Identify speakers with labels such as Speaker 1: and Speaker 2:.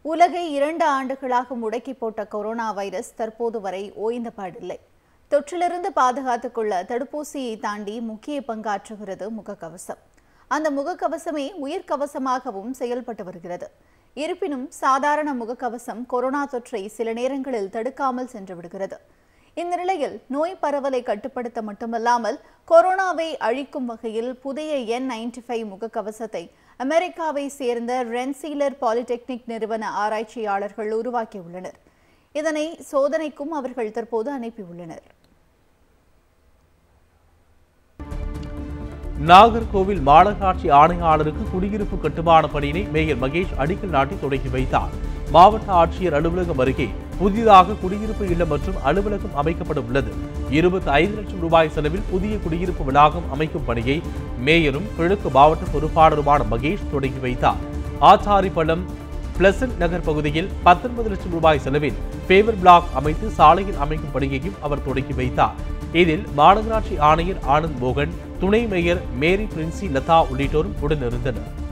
Speaker 1: உலகை இரண்டு ஆண்டுகளாக முடக்கி போட்ட கொரோனா வைரஸ் தற்போது வரை ஓய்ந்த பாடில்லை தொற்றிலிருந்து பாதுகாத்துக் கொள்ள தடுப்பூசியை தாண்டி முக்கிய பங்காற்றுகிறது முகக்கவசம் அந்த முகக்கவசமே உயிர்க்கவசமாகவும் செயல்பட்டு வருகிறது இருப்பினும் சாதாரண முகக்கவசம் கொரோனா தொற்றை சில நேரங்களில் தடுக்காமல் சென்று விடுகிறது இந்த நிலையில் நோய் பரவலை கட்டுப்படுத்த மட்டுமல்லாமல் கொரோனாவை அழிக்கும் வகையில் புதிய என் நைன்டி ஃபைவ் முகக்கவசத்தை அமெரிக்காவை சேர்ந்த ரென்சீலர் பாலிடெக்னிக் நிறுவன ஆராய்ச்சியாளர்கள் உருவாக்கியுள்ளனர் இதனை சோதனைக்கும் அவர்கள் தற்போது அனுப்பியுள்ளனர்
Speaker 2: நாகர்கோவில் மாநகராட்சி ஆணையாளருக்கு குடியிருப்பு கட்டுமான பணியினை மேயர் மகேஷ் அடிக்கல் நாட்டி தொடங்கி வைத்தார் மாவட்ட ஆட்சியர் அலுவலகம் அருகே புதிதாக குடியிருப்பு இல்லம் மற்றும் அலுவலகம் அமைக்கப்பட உள்ளது இருபத்தி ஐந்து லட்சம் ரூபாய் செலவில் புதிய குடியிருப்பு வளாகம் அமைக்கும் பணியை மேயரும் கிழக்கு மாவட்ட பொறுப்பாளருமான மகேஷ் தொடங்கி வைத்தார் ஆச்சாரிப்பள்ளம் பிளசன்ட் நகர் பகுதியில் பத்தொன்பது லட்சம் ரூபாய் செலவில் பேவர் பிளாக் அமைத்து சாலையில் அமைக்கும் பணியையும் அவர் தொடங்கி வைத்தார் இதில் மாநகராட்சி ஆணையர் ஆனந்த் மோகன் துணை மேயர் மேரி பிரின்சி லதா உள்ளிட்டோரும் உடனிருந்தனர்